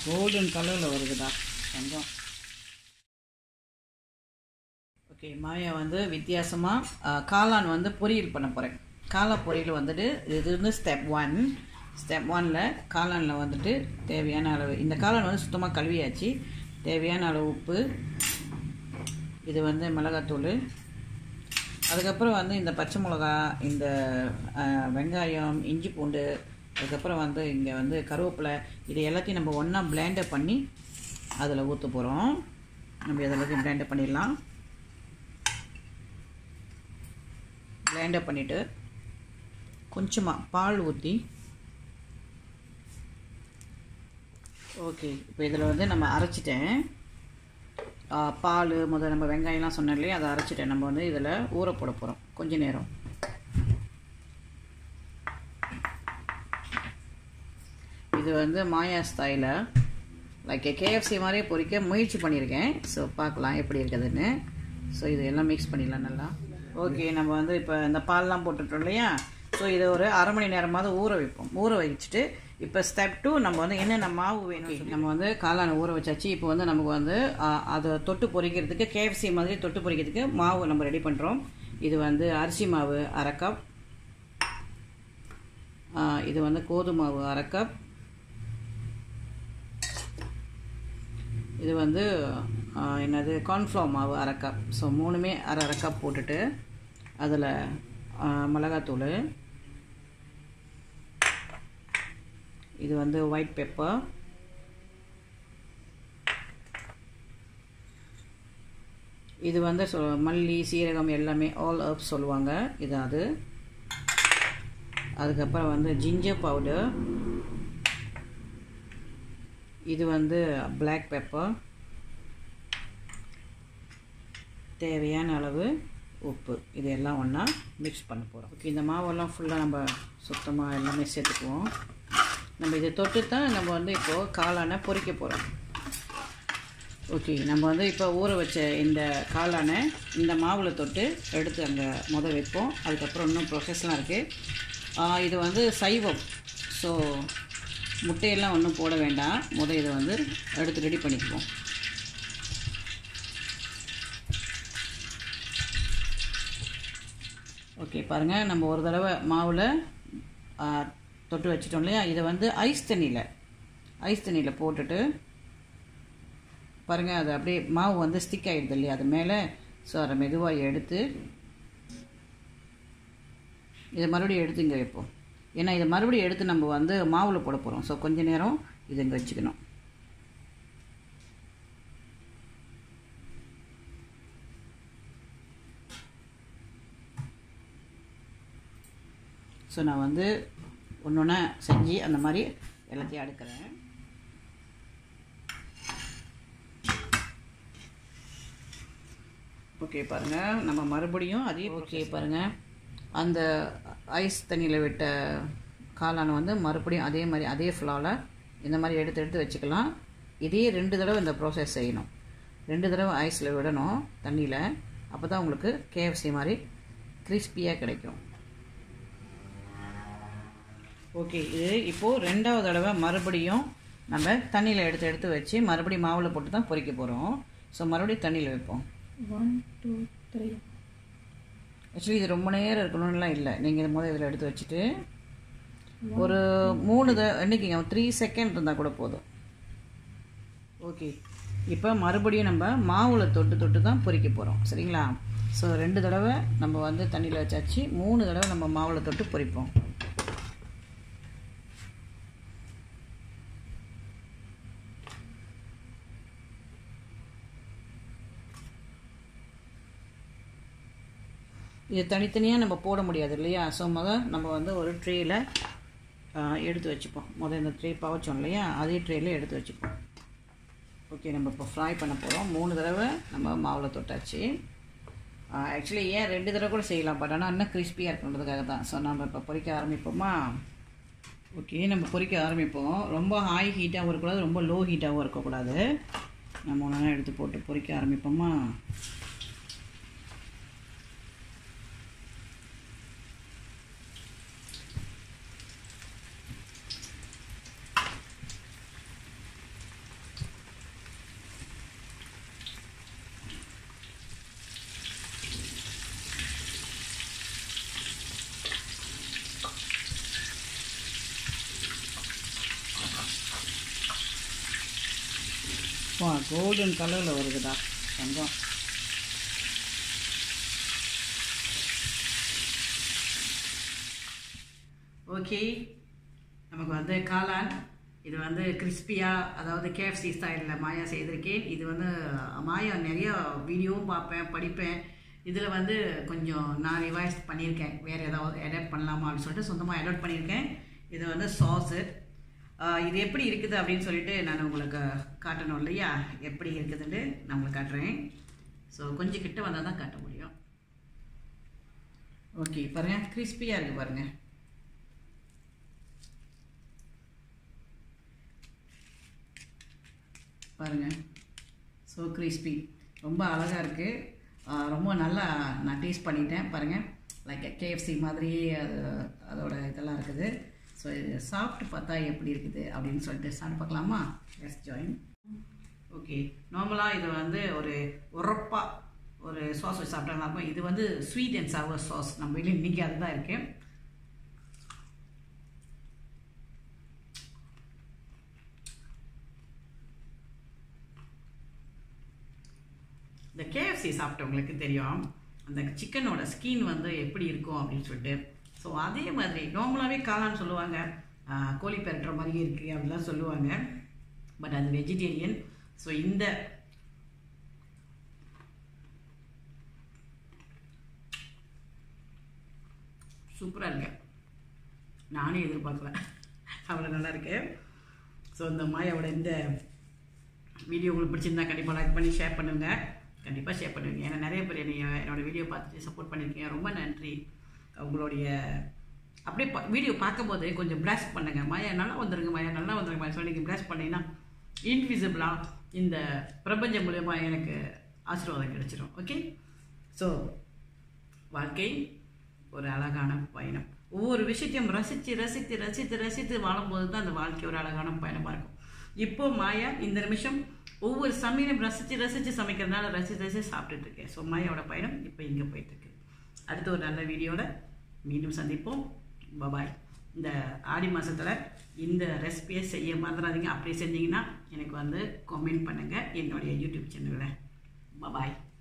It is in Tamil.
கோல்டன் கலரில் வருதுடா தங்கம் ஓகே மாயா வந்து வித்தியாசமாக காளான் வந்து பொரியல் பண்ண போகிறேன் காளான் பொரியல் வந்துட்டு இது வந்து ஸ்டெப் ஒன் ஸ்டெப் ஒனில் காளானில் வந்துட்டு தேவையான அளவு இந்த காளான் வந்து சுத்தமாக கழுவியாச்சு தேவையான அளவு உப்பு இது வந்து மிளகாத்தூள் அதுக்கப்புறம் வந்து இந்த பச்சை மிளகா இந்த அஹ், வெங்காயம் இஞ்சி பூண்டு அதுக்கப்புறம் வந்து இங்கே வந்து கருவேப்பிலை இது எல்லாத்தையும் நம்ம ஒன்றா பிளேண்டர் பண்ணி அதில் ஊற்ற போகிறோம் நம்ம இது எல்லாத்தையும் பிளேண்டர் பண்ணிடலாம் பிளேண்டர் பண்ணிவிட்டு கொஞ்சமாக பால் ஊற்றி ஓகே இப்போ இதில் வந்து நம்ம அரைச்சிட்டேன் ஆ, பால் முதல்ல நம்ம வெங்காயம்லாம் சொன்னோம் இல்லையா அதை அரைச்சிட்டேன் நம்ம வந்து இதில் ஊற போட போகிறோம் கொஞ்ச நேரம் இது வந்து மாயா ஸ்டைலில் லைக் கேஎஃப்சி மாதிரியே பொரிக்க முயற்சி பண்ணியிருக்கேன் ஸோ பார்க்கலாம் எப்படி இருக்குதுன்னு ஸோ இது எல்லாம் மிக்ஸ் பண்ணிடலாம் நல்லா ஓகே நம்ம வந்து இப்போ இந்த பால்லாம் போட்டுட்டோம் இல்லையா ஸோ இதை ஒரு அரை மணி நேரமாவது ஊற வைப்போம் ஊற வச்சுட்டு இப்போ ஸ்டெப் டூ நம்ம வந்து என்னென்ன மாவு வேணும் நம்ம வந்து காளான் ஊற வச்சாச்சு இப்போ வந்து நமக்கு வந்து ஆ, அதை தொட்டு பொரிக்கிறதுக்கு கேஎஃப்சி மாதிரி தொட்டு பொரிக்கிறதுக்கு மாவு நம்ம ரெடி பண்ணுறோம் இது வந்து அரிசி மாவு அரை கப் ஆ, இது வந்து கோதுமை மாவு அரை கப் இது வந்து ஆ, என்னது கார்ன்ஃப்ளவர் மாவு அரை கப் ஸோ மூணுமே அரை அரை கப் போட்டுட்டு அதில் மிளகாத்தூள் இது வந்து ஒயிட் பெப்பர் இது வந்து சொ மல்லி சீரகம் எல்லாமே ஆல் ஹர்ப்ஸ் சொல்லுவாங்க இது அது அதுக்கப்புறம் வந்து ஜிஞ்சர் பவுடர் இது வந்து பிளாக் பெப்பர் தேவையான அளவு உப்பு இது எல்லாம் ஒன்றா மிக்ஸ் பண்ண போகிறோம் ஓகே இந்த மாவெல்லாம் ஃபுல்லாக நம்ம சுத்தமாக எல்லாமே சேர்த்துக்குவோம் நம்ம இதை தொட்டு தான் நம்ம வந்து இப்போது காளானை பொரிக்க போகிறோம் ஓகே நம்ம வந்து இப்போ ஊற வச்ச இந்த காளானை இந்த மாவில் தொட்டு எடுத்து அங்கே முத வைப்போம் அதுக்கப்புறம் இன்னும் ப்ரொசஸ்லாம் இருக்குது இது வந்து சைவம் ஸோ முட்டையெல்லாம் ஒன்றும் போட வேண்டாம் முத இதை வந்து எடுத்து ரெடி பண்ணிக்குவோம் ஓகே பாருங்கள் நம்ம ஒரு தடவை மாவில் ஆ, தொட்டு வச்சிட்டோம் இல்லையா இதை வந்து ஐஸ் தண்ணியில் ஐஸ் தண்ணியில் போட்டுட்டு பாருங்கள் அது அப்படியே மாவு வந்து ஸ்டிக் ஆகிடுது இல்லையா அது மேலே ஸோ அதை மெதுவாக எடுத்து இதை மறுபடியும் எடுத்து இங்கே வைப்போம் ஏன்னா இதை மறுபடியும் எடுத்து நம்ம வந்து மாவில் போட போகிறோம் ஸோ கொஞ்ச நேரம் இதை இங்கே வச்சுக்கணும் ஸோ நான் வந்து ஒன்று ஒன்றா செஞ்சு அந்த மாதிரி எல்லாத்தையும் அடுக்கிறேன் ஓகே பாருங்கள் நம்ம மறுபடியும் அதே ஓகே பாருங்கள் அந்த ஐஸ் தண்ணியில் விட்ட காளானை வந்து மறுபடியும் அதே மாதிரி அதே ஃப்ளாவில் இந்த மாதிரி எடுத்து எடுத்து வச்சுக்கலாம் இதே ரெண்டு தடவை இந்த ப்ராசஸ் செய்யணும் ரெண்டு தடவை ஐஸில் விடணும் தண்ணியில் அப்போ தான் உங்களுக்கு கேஎஃப்சி மாதிரி கிறிஸ்பியாக கிடைக்கும் ஓகே இது இப்போது ரெண்டாவது தடவை மறுபடியும் நம்ம தண்ணியில் எடுத்து எடுத்து வச்சு மறுபடியும் மாவில் போட்டு தான் பொரிக்க போகிறோம் ஸோ மறுபடியும் தண்ணியில் வைப்போம் ஒன் டூ த்ரீ ஆக்சுவலி இது ரொம்ப நேரம் இருக்கணும்லாம் இல்லை நீங்கள் இது முதல் இதில் எடுத்து வச்சுட்டு ஒரு மூணு த என்னைக்குங்க த்ரீ செகண்ட் இருந்தால் கூட போதும் ஓகே இப்போ மறுபடியும் நம்ம மாவில் தொட்டு தொட்டு தான் பொரிக்க போகிறோம் சரிங்களா ஸோ ரெண்டு தடவை நம்ம வந்து தண்ணியில் வச்சாச்சு மூணு தடவை நம்ம மாவில் தொட்டு பொரிப்போம் இது தனித்தனியாக நம்ம போட முடியாது இல்லையா ஸோ முத நம்ம வந்து ஒரு ட்ரேயில் எடுத்து வச்சுப்போம் முதல் இந்த ட்ரே பவச்சோம் இல்லையா அதே ட்ரேயில் எடுத்து வச்சுப்போம் ஓகே நம்ம இப்போ ஃப்ரை பண்ண போகிறோம் மூணு தடவை நம்ம மாவில் தொட்டாச்சு ஆக்சுவலி ஏன் ரெண்டு தடவை கூட செய்யலாம் பட் ஆனால் இன்னும் கிறிஸ்பியாக இருக்கணுன்றதுக்காக தான் ஸோ நம்ம இப்போ பொரிக்க ஆரம்பிப்போமா ஓகே நம்ம பொரிக்க ஆரம்பிப்போம் ரொம்ப ஹை ஹீட்டாகவும் இருக்கக்கூடாது ரொம்ப லோ ஹீட்டாகவும் இருக்கக்கூடாது நம்ம ஒன்றா எடுத்து போட்டு பொரிக்க ஆரம்பிப்போமா கோல்டன் கலரில் வருதுடா தங்கம் ஓகே நமக்கு வந்து காளான் இது வந்து கிறிஸ்பியாக அதாவது கேஎஃப்சி ஸ்டைலில் மாயா செய்திருக்கேன் இது வந்து மாயா நிறைய வீடியோவும் பார்ப்பேன் படிப்பேன் இதில் வந்து கொஞ்சம் நான் ரிவைஸ் பண்ணியிருக்கேன் வேறு ஏதாவது எடிட் பண்ணலாமா அப்படின்னு சொல்லிட்டு சொந்தமாக எடிட் பண்ணியிருக்கேன் இது வந்து சாஸு இது எப்படி இருக்குது அப்படின்னு சொல்லிட்டு நான் உங்களுக்கு காட்டணும் இல்லையா எப்படி இருக்குதுன்னு நான் உங்களுக்கு காட்டுறேன் ஸோ கொஞ்சம் கிட்ட வந்தால் தான் காட்ட முடியும் ஓகே பாருங்கள் கிறிஸ்பியாக இருக்குது பாருங்கள் பாருங்கள் ஸோ கிறிஸ்பி ரொம்ப அழகாக இருக்குது ரொம்ப நல்லா நான் டேஸ்ட் பண்ணிட்டேன் பாருங்கள் லைக் கேஎஃப்சி மாதிரியே அது அதோட இதெல்லாம் இருக்குது ஸோ இது சாப்பிட்டு பார்த்தா எப்படி இருக்குது அப்படின்னு சொல்லிட்டு சாப்பிட்டு பார்க்கலாமா எஸ் ஜாயின் ஓகே நார்மலாக இது வந்து ஒரு உரப்பாக ஒரு சாஸ் வச்சு சாப்பிட்டா இருக்கும் இது வந்து ஸ்வீட் அண்ட் சவர் சாஸ் நம்ம வீட்டில் இன்றைக்கி அதுதான் இருக்குது இந்த கேஎஃப்சி சாப்பிட்டவங்களுக்கு தெரியும் அந்த சிக்கனோட ஸ்கின் வந்து எப்படி இருக்கும் அப்படின்னு சொல்லிட்டு ஸோ அதே மாதிரி நார்மலாகவே காளான்னு சொல்லுவாங்க கோழி பெரட்டுற மாதிரி இருக்குது அப்படிலாம் சொல்லுவாங்க பட் அது வெஜிடேரியன் ஸோ இந்த சூப்பராக இருக்கு நானே எதிர்பார்க்கல அவ்வளோ நல்லா இருக்கு ஸோ இந்த மாயாவோட இந்த வீடியோ உங்களுக்கு பிடிச்சிருந்தா கண்டிப்பாக லைக் பண்ணி ஷேர் பண்ணுங்கள் கண்டிப்பாக ஷேர் பண்ணுவீங்க ஏன்னா நிறைய பேர் என்னை என்னோடய வீடியோ பார்த்துட்டு சப்போர்ட் பண்ணியிருக்கீங்க ரொம்ப நன்றி உங்களுடைய அப்படியே பா வீடியோ பார்க்கும்போது கொஞ்சம் பிளாஸ் பண்ணுங்கள் மாயா நல்லா வந்துருங்க மாயா நல்லா வந்துருங்க மாயா சொல்லி நீங்கள் பிளாஸ் பண்ணிங்கன்னா இன்விசிபிளாக இந்த பிரபஞ்சம் மூலயமா எனக்கு ஆசீர்வாதம் கிடைச்சிடும் ஓகே ஸோ வாழ்க்கை ஒரு அழகான பயணம் ஒவ்வொரு விஷயத்தையும் ரசித்து ரசித்து ரசித்து ரசித்து வாழும்போது தான் அந்த வாழ்க்கை ஒரு அழகான பயணமாக இருக்கும் இப்போ மாயா இந்த நிமிஷம் ஒவ்வொரு சமையலும் ரசித்து ரசித்து சமைக்கிறதுனால ரசித்து ரசித்து சாப்பிட்டுட்டு இருக்கேன் ஸோ மாயாவோட பயணம் இப்போ இங்கே போயிட்டுருக்கு அடுத்த ஒரு நல்ல வீடியோவில் மீண்டும் சந்திப்போம் பபாய் இந்த ஆடி மாதத்தில் இந்த ரெசிபியை செய்ய மறந்துடாதீங்க அப்படியே செஞ்சீங்கன்னா எனக்கு வந்து கமெண்ட் பண்ணுங்கள் என்னுடைய யூடியூப் சேனலில் பபாய்